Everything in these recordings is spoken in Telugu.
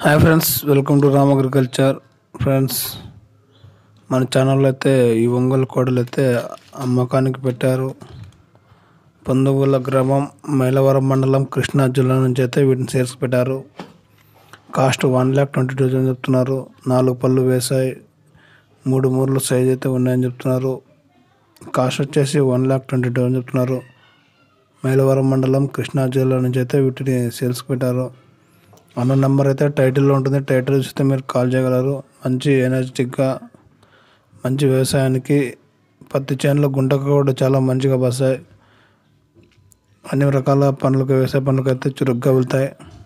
hi friends welcome to Ram agriculture friends మన ఛానల్లో అయితే ఈ ఒంగోలు కోడలు అయితే అమ్మకానికి పెట్టారు పందుగుల గ్రామం మైలవరం మండలం కృష్ణా జిల్లా నుంచి అయితే వీటిని సేల్స్ పెట్టారు cost one lakh twenty thousand చెప్తున్నారు నాలుగు పళ్ళు వేసాయి మూడు మూరలు సైజ్ అయితే ఉన్నాయని చెప్తున్నారు కాస్ట్ వచ్చేసి వన్ ల్యాక్ ట్వంటీ థౌసండ్ చెప్తున్నారు మైలవరం మండలం కృష్ణా జిల్లా నుంచి అయితే వీటిని సేల్స్ పెట్టారు అన్న నెంబర్ అయితే టైటిల్లో ఉంటుంది టైటిల్ చూస్తే మీరు కాల్ చేయగలరు మంచి ఎనర్జెటిక్గా మంచి వ్యవసాయానికి పత్తి చేనులో గుంటకు కూడా చాలా మంచిగా వస్తాయి అన్ని రకాల పనులకు వ్యవసాయ పనులకు అయితే చురుగ్గా వెళ్తాయి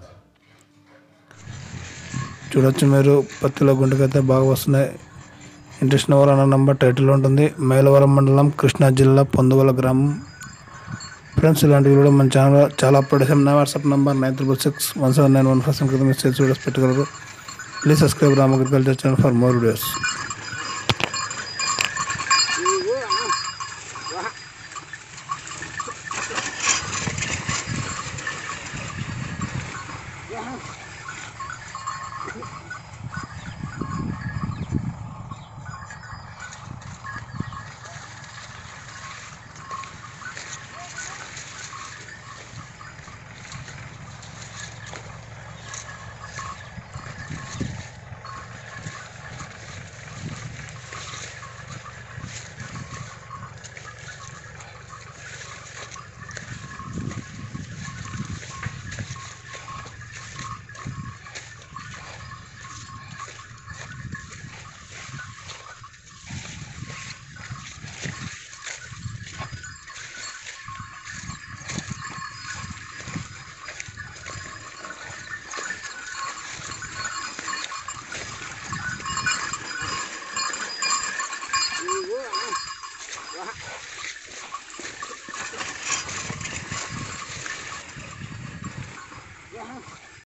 చూడొచ్చు మీరు పత్తిలో గుంటకైతే బాగా వస్తున్నాయి ఇంట్రెస్ట్ ఉన్న అన్న నంబర్ టైటిల్లో ఉంటుంది మైలవరం మండలం కృష్ణా జిల్లా పొందుగల గ్రామం ఫ్రెండ్స్ ఇలాంటివి కూడా మన ఛానల్ చాలా అప్లోడ్ చేసాం నా WhatsApp number nine triple six one seven nine one five క్రితం మెసేజ్ వీడియోస్ పెట్టగలరు please subscribe Ram agriculture channel for more videos